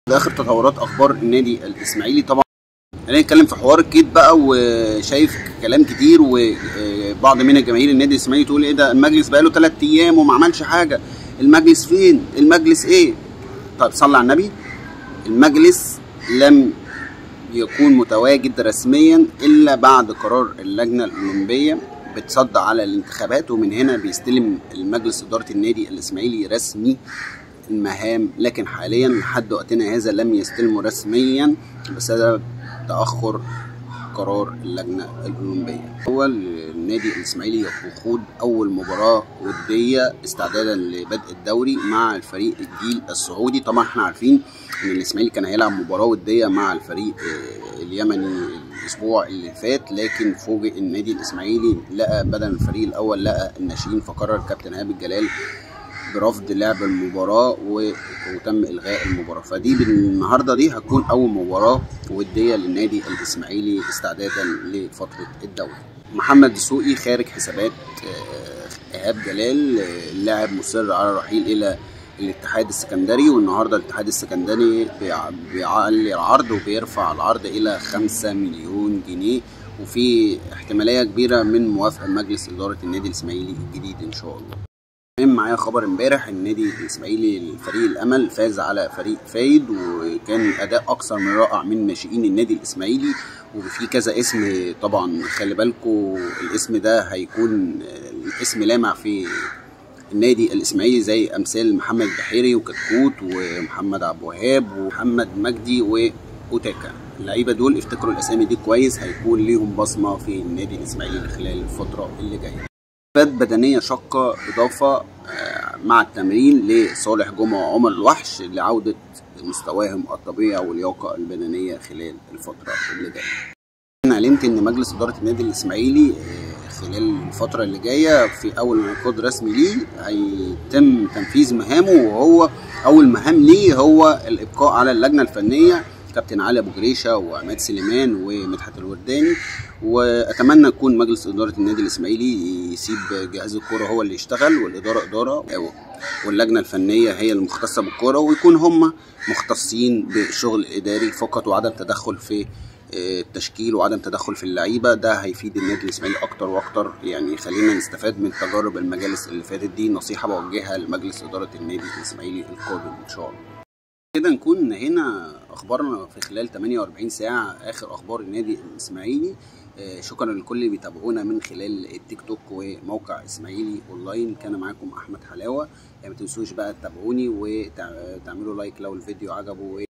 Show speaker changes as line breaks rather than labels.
ده اخر تطورات اخبار النادي الاسماعيلي طبعا خلينا نتكلم في حوار الكيد بقى وشايف كلام كتير وبعض من جماهير النادي الاسماعيلي تقول ايه ده المجلس بقى له ثلاث ايام وما عملش حاجه المجلس فين المجلس ايه طيب صلى على النبي المجلس لم يكون متواجد رسميا الا بعد قرار اللجنه الاولمبيه بتصدى على الانتخابات ومن هنا بيستلم المجلس اداره النادي الاسماعيلي رسمي المهام لكن حاليا لحد وقتنا هذا لم يستلموا رسميا بسبب تاخر قرار اللجنه الاولمبيه هو النادي الاسماعيلي يخوض اول مباراه وديه استعدادا لبدء الدوري مع الفريق الجيل السعودي طبعا احنا عارفين ان الاسماعيلي كان هيلعب مباراه وديه مع الفريق اليمني الاسبوع اللي فات لكن فوجئ النادي الاسماعيلي لقى بدل الفريق الاول لقى الناشئين فقرر كابتن ايهاب الجلال برفض لعب المباراة وتم إلغاء المباراة فدي النهاردة دي هتكون أول مباراة ودية للنادي الإسماعيلي استعدادا لفترة الدوري محمد دسوقي خارج حسابات إيهاب جلال اللاعب مصر على الرحيل إلى الاتحاد السكندري والنهارده الاتحاد السكندري بيعلي العرض وبيرفع العرض الى 5 مليون جنيه وفي احتماليه كبيره من موافقه مجلس اداره النادي الاسماعيلي الجديد ان شاء الله كمان معايا خبر امبارح النادي الاسماعيلي الفريق الامل فاز على فريق فايد وكان اداء اكثر من رائع من ناشئين النادي الاسماعيلي وفي كذا اسم طبعا خلي بالكم الاسم ده هيكون الاسم لامع في النادي الاسماعيلي زي امثال محمد بحيري وكتكوت ومحمد عبد الوهاب ومحمد مجدي واوتاكا اللعيبه دول افتكروا الاسامي دي كويس هيكون ليهم بصمه في النادي الاسماعيلي خلال الفتره اللي جايه فات بدنيه شاقه اضافه مع التمرين لصالح جمعه وعمر الوحش لعوده مستواهم الطبيعي واللياقه البدنيه خلال الفتره اللي جايه. انا علمت ان مجلس اداره النادي الاسماعيلي خلال الفتره اللي جايه في اول انعقاد رسمي ليه هيتم تنفيذ مهامه وهو اول مهام ليه هو الابقاء على اللجنه الفنيه كابتن علي ابو جريشه وعماد سليمان ومدحت الورداني واتمنى يكون مجلس اداره النادي الاسماعيلي يسيب جهاز الكوره هو اللي يشتغل والاداره اداره واللجنه الفنيه هي المختصه بالكوره ويكون هم مختصين بالشغل الاداري فقط وعدم تدخل في التشكيل وعدم تدخل في اللعيبه ده هيفيد النادي الاسماعيلي اكتر واكتر يعني خلينا نستفاد من تجارب المجالس اللي فاتت دي نصيحه بوجهها لمجلس اداره النادي الاسماعيلي القادم ان شاء الله كده نكون هنا اخبارنا في خلال 48 ساعه اخر اخبار النادي الاسماعيلي شكرا لكل اللي بيتابعونا من خلال التيك توك وموقع اسماعيلي اونلاين كان معاكم احمد حلاوه يعني ما تنسوش بقى تتابعوني وتعملوا لايك لو الفيديو عجبه